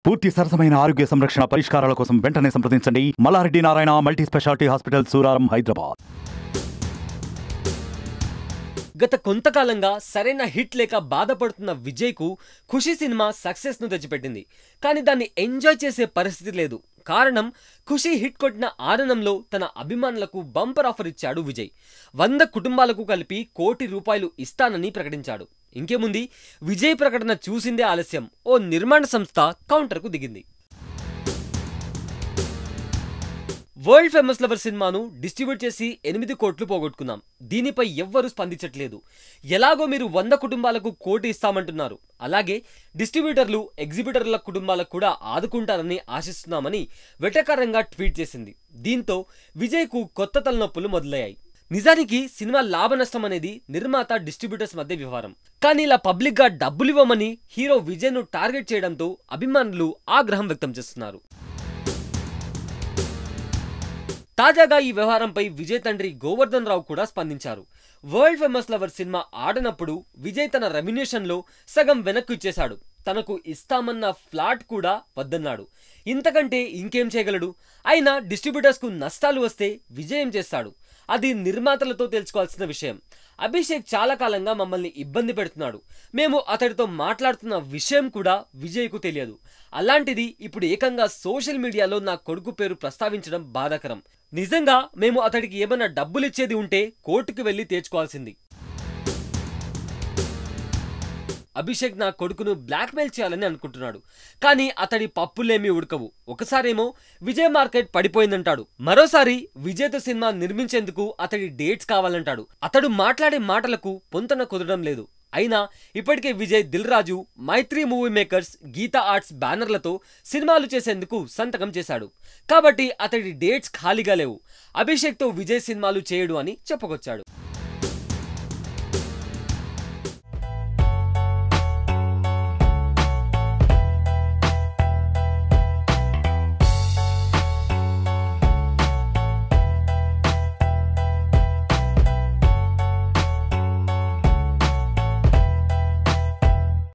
పూర్తి సరసమైన ఆరోగ్య సంరక్షణ పరిష్కారాల కోసం వెంటనే సంప్రదించండి Mallareddy Narayana multi speciality hospital Suraram Hyderabad గత కొంతకాలంగా సరైన హిట్ లేక బాధపడుతున్న విజయ్కు ఖుషి సినిమా సక్సెస్ను తెచ్చిపెట్టింది కానీ దాన్ని ఎంజాయ్ చేసే పరిస్థితి లేదు కారణం ఖుషి హిట్ కొట్టిన ఆనందంలో తన అభిమానులకు బంపర్ ఆఫర్ ఇచ్చాడు విజయ్ వంద కుటుంబాలకు కలిపి కోటి రూపాయలు ఇస్తానని ప్రకటించాడు ఇంకేముంది విజయ్ ప్రకటన చూసిందే ఆలస్యం ఓ నిర్మాణ సంస్థ కౌంటర్కు దిగింది వరల్డ్ ఫేమస్ లవర్ సినిమాను డిస్ట్రిబ్యూట్ చేసి ఎనిమిది కోట్లు పోగొట్టుకున్నాం దీనిపై ఎవ్వరూ స్పందించట్లేదు ఎలాగో మీరు వంద కుటుంబాలకు కోటి ఇస్తామంటున్నారు అలాగే డిస్ట్రిబ్యూటర్లు ఎగ్జిబిటర్ల కుటుంబాలకు కూడా ఆదుకుంటారని ఆశిస్తున్నామని వెటకారంగా ట్వీట్ చేసింది దీంతో విజయ్కు కొత్త తలనొప్పులు మొదలయ్యాయి నిజానికి సినిమా లాభ నష్టం అనేది నిర్మాత డిస్ట్రిబ్యూటర్స్ మధ్య వ్యవహారం కానీ ఇలా పబ్లిక్ గా డబ్బులు ఇవ్వమని హీరో విజయ్ను టార్గెట్ చేయడంతో అభిమానులు ఆగ్రహం వ్యక్తం చేస్తున్నారు తాజాగా ఈ వ్యవహారంపై విజయ్ తండ్రి గోవర్ధన్ రావు కూడా స్పందించారు వరల్డ్ ఫేమస్ లవర్ సినిమా ఆడనప్పుడు విజయ్ తన రెమ్యునేషన్ లో సగం వెనక్కు ఇచ్చేశాడు తనకు ఇస్తామన్న ఫ్లాట్ కూడా వద్దన్నాడు ఇంతకంటే ఇంకేం చేయగలడు అయినా డిస్ట్రిబ్యూటర్స్ కు నష్టాలు వస్తే విజయం చేస్తాడు అది నిర్మాతలతో తెలుసుకోవాల్సిన విషయం అభిషేక్ చాలా కాలంగా మమ్మల్ని ఇబ్బంది పెడుతున్నాడు మేము అతడితో మాట్లాడుతున్న విషయం కూడా విజయ్కు తెలియదు అలాంటిది ఇప్పుడు ఏకంగా సోషల్ మీడియాలో నా కొడుకు పేరు ప్రస్తావించడం బాధాకరం నిజంగా మేము అతడికి ఏమైనా డబ్బులు ఇచ్చేది ఉంటే కోర్టుకు వెళ్లి తీర్చుకోవాల్సింది అభిషేక్ నా కొడుకును బ్లాక్మెయిల్ చేయాలని అనుకుంటున్నాడు కానీ అతడి పప్పులేమీ ఉడకవు ఒకసారేమో విజయ్ మార్కెట్ పడిపోయిందంటాడు మరోసారి విజయ్తో సినిమా నిర్మించేందుకు అతడి డేట్స్ కావాలంటాడు అతడు మాట్లాడే మాటలకు పొంతన కుదరడం లేదు అయినా ఇప్పటికే Vijay Dil Raju Mythri movie makers Geetha arts బ్యానర్లతో సినిమాలు చేసేందుకు సంతకం చేశాడు కాబట్టి అతడి డేట్స్ ఖాళీగా లేవు అభిషేక్తో విజయ్ సినిమాలు చేయడు అని చెప్పుకొచ్చాడు